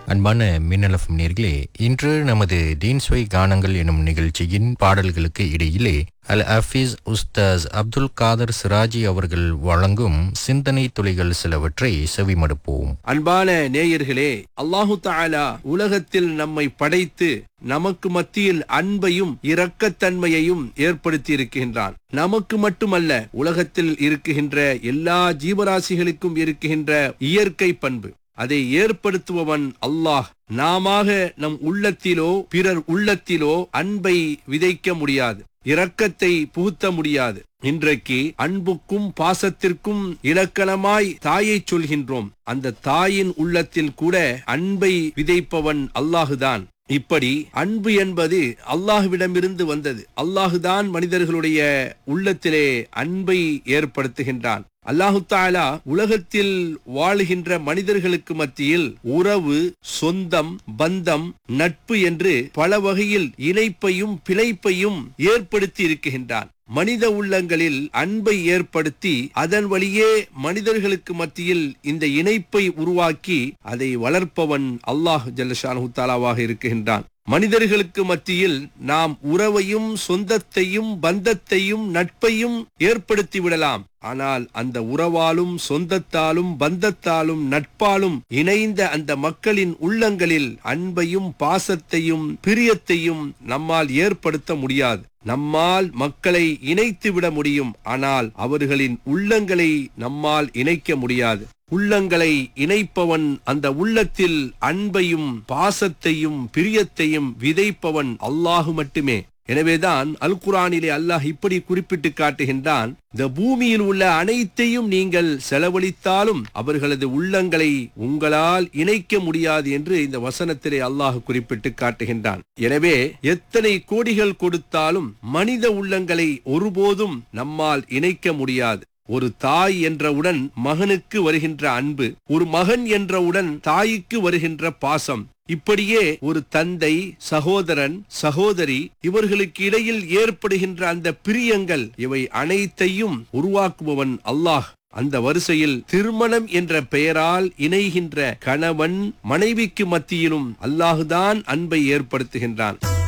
அன்பான மின்னலஃபம் நேர்களே இன்று நமது தீன்ஸ்வை கானங்கள் எனும் நிகழ்ச்சியின் பாடல்களுக்கு இடையிலே அல் ஹஃபீஸ் உஸ்தாஸ் அப்துல் காதர் சிராஜி அவர்கள் வழங்கும் சிந்தனை துளிகள் சிலவற்றை செவிமடுப்போம் அன்பான நேயர்களே அல்லாஹு தாலா உலகத்தில் நம்மை படைத்து நமக்கு மத்தியில் அன்பையும் இரக்கத்தன்மையையும் ஏற்படுத்தி இருக்கின்றான் நமக்கு மட்டுமல்ல உலகத்தில் இருக்குகின்ற எல்லா ஜீவராசிகளுக்கும் இருக்குகின்ற இயற்கை பண்பு அதை ஏற்படுத்துபவன் அல்லாஹ் நாமாக நம் உள்ளத்திலோ பிறர் உள்ளத்திலோ அன்பை விதைக்க முடியாது இரக்கத்தை புகுத்த முடியாது இன்றைக்கு அன்புக்கும் பாசத்திற்கும் இலக்கணமாய் தாயை சொல்கின்றோம் அந்த தாயின் உள்ளத்தில் கூட அன்பை விதைப்பவன் அல்லாஹுதான் இப்படி அன்பு என்பது அல்லாஹுவிடமிருந்து வந்தது அல்லாஹுதான் மனிதர்களுடைய உள்ளத்திலே அன்பை ஏற்படுத்துகின்றான் அல்லாஹு தாலா உலகத்தில் வாழுகின்ற மனிதர்களுக்கு மத்தியில் உறவு சொந்தம் பந்தம் நட்பு என்று பல வகையில் இணைப்பையும் பிழைப்பையும் ஏற்படுத்தி இருக்குகின்றான் மனித உள்ளங்களில் அன்பை ஏற்படுத்தி அதன் வழியே மனிதர்களுக்கு மத்தியில் இந்த இணைப்பை உருவாக்கி அதை வளர்ப்பவன் அல்லாஹ் ஜல்லஷானு தாலாவாக இருக்கின்றான் மனிதர்களுக்கு மத்தியில் நாம் உறவையும் சொந்தத்தையும் பந்தத்தையும் நட்பையும் ஏற்படுத்தி விடலாம் ஆனால் அந்த உறவாலும் சொந்தத்தாலும் பந்தத்தாலும் நட்பாலும் இணைந்த அந்த மக்களின் உள்ளங்களில் அன்பையும் பாசத்தையும் பிரியத்தையும் நம்மால் ஏற்படுத்த முடியாது நம்மால் மக்களை இணைத்து விட முடியும் ஆனால் அவர்களின் உள்ளங்களை நம்மால் இணைக்க முடியாது உள்ளங்களை இணைப்பவன் அந்த உள்ளத்தில் அன்பையும் பாசத்தையும் பிரியத்தையும் விதைப்பவன் அல்லாஹு மட்டுமே எனவேதான் அல் குரானிலே அல்லாஹ் இப்படி குறிப்பிட்டு காட்டுகின்றான் இந்த பூமியில் உள்ள அனைத்தையும் நீங்கள் செலவழித்தாலும் அவர்களது உள்ளங்களை உங்களால் இணைக்க முடியாது என்று இந்த வசனத்திலே அல்லாஹ் குறிப்பிட்டு காட்டுகின்றான் எனவே எத்தனை கோடிகள் கொடுத்தாலும் மனித உள்ளங்களை ஒருபோதும் நம்மால் இணைக்க முடியாது ஒரு தாய் என்றவுடன் மகனுக்கு வருகின்ற அன்பு ஒரு மகன் என்றவுடன் தாய்க்கு வருகின்ற பாசம் இப்படியே ஒரு தந்தை சகோதரன் சகோதரி இவர்களுக்கு இடையில் ஏற்படுகின்ற அந்த பிரியங்கள் இவை அனைத்தையும் உருவாக்குபவன் அல்லாஹ் அந்த வரிசையில் திருமணம் என்ற பெயரால் இணைகின்ற கணவன் மனைவிக்கு மத்தியிலும் அல்லாஹுதான் அன்பை ஏற்படுத்துகின்றான்